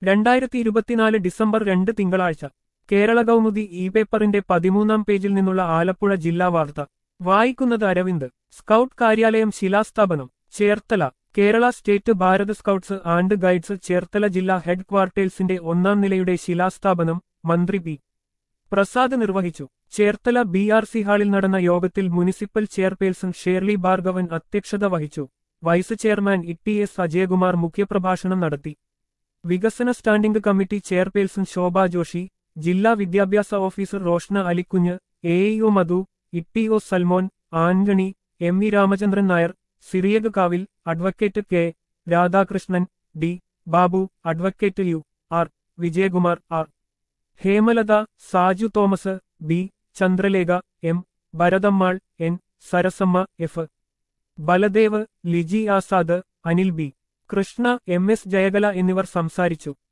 രണ്ടായിരത്തി ഇരുപത്തിനാല് ഡിസംബർ രണ്ട് തിങ്കളാഴ്ച കേരള കൗമുദി ഇ പേപ്പറിന്റെ പതിമൂന്നാം പേജിൽ നിന്നുള്ള ആലപ്പുഴ ജില്ലാ വാർത്ത വായിക്കുന്നത് അരവിന്ദ് സ്കൗട്ട് കാര്യാലയം ശിലാസ്ഥാപനം Cherthala Kerala state Bharat scouts and guides Cherthala ജില്ലാ ഹെഡ് ക്വാർട്ടേഴ്സിന്റെ ഒന്നാം നിലയുടെ ശിലാസ്ഥാപനം മന്ത്രി പി പ്രസാദ് നിർവഹിച്ചു ചേർത്തല ബി ആർ സി ഹാളിൽ നടന്ന യോഗത്തിൽ മുനിസിപ്പൽ ചെയർപേഴ്സൺ ഷേർലി ഭാർഗവൻ അധ്യക്ഷത വഹിച്ചു vice chairman E T S Ajayakumar മുഖ്യപ്രഭാഷണം നടത്തി വികസന standing committee chairperson Shobha Joshi ജില്ലാ വിദ്യാഭ്യാസ officer Roshna Alikunju A EO Madhu E T O Salmon Antony M V Ramachandran Nair Cyriac Kavil advocate K Radhakrishnan D Babu advocate U R Vijayakumar R Hemalatha Saju Thomas B Chandralekha M Bharathammal N Sarasamma F Baladev Liji Azad Anil B Krishna M S Jayakala എന്നിവർ സംസാരിച്ചു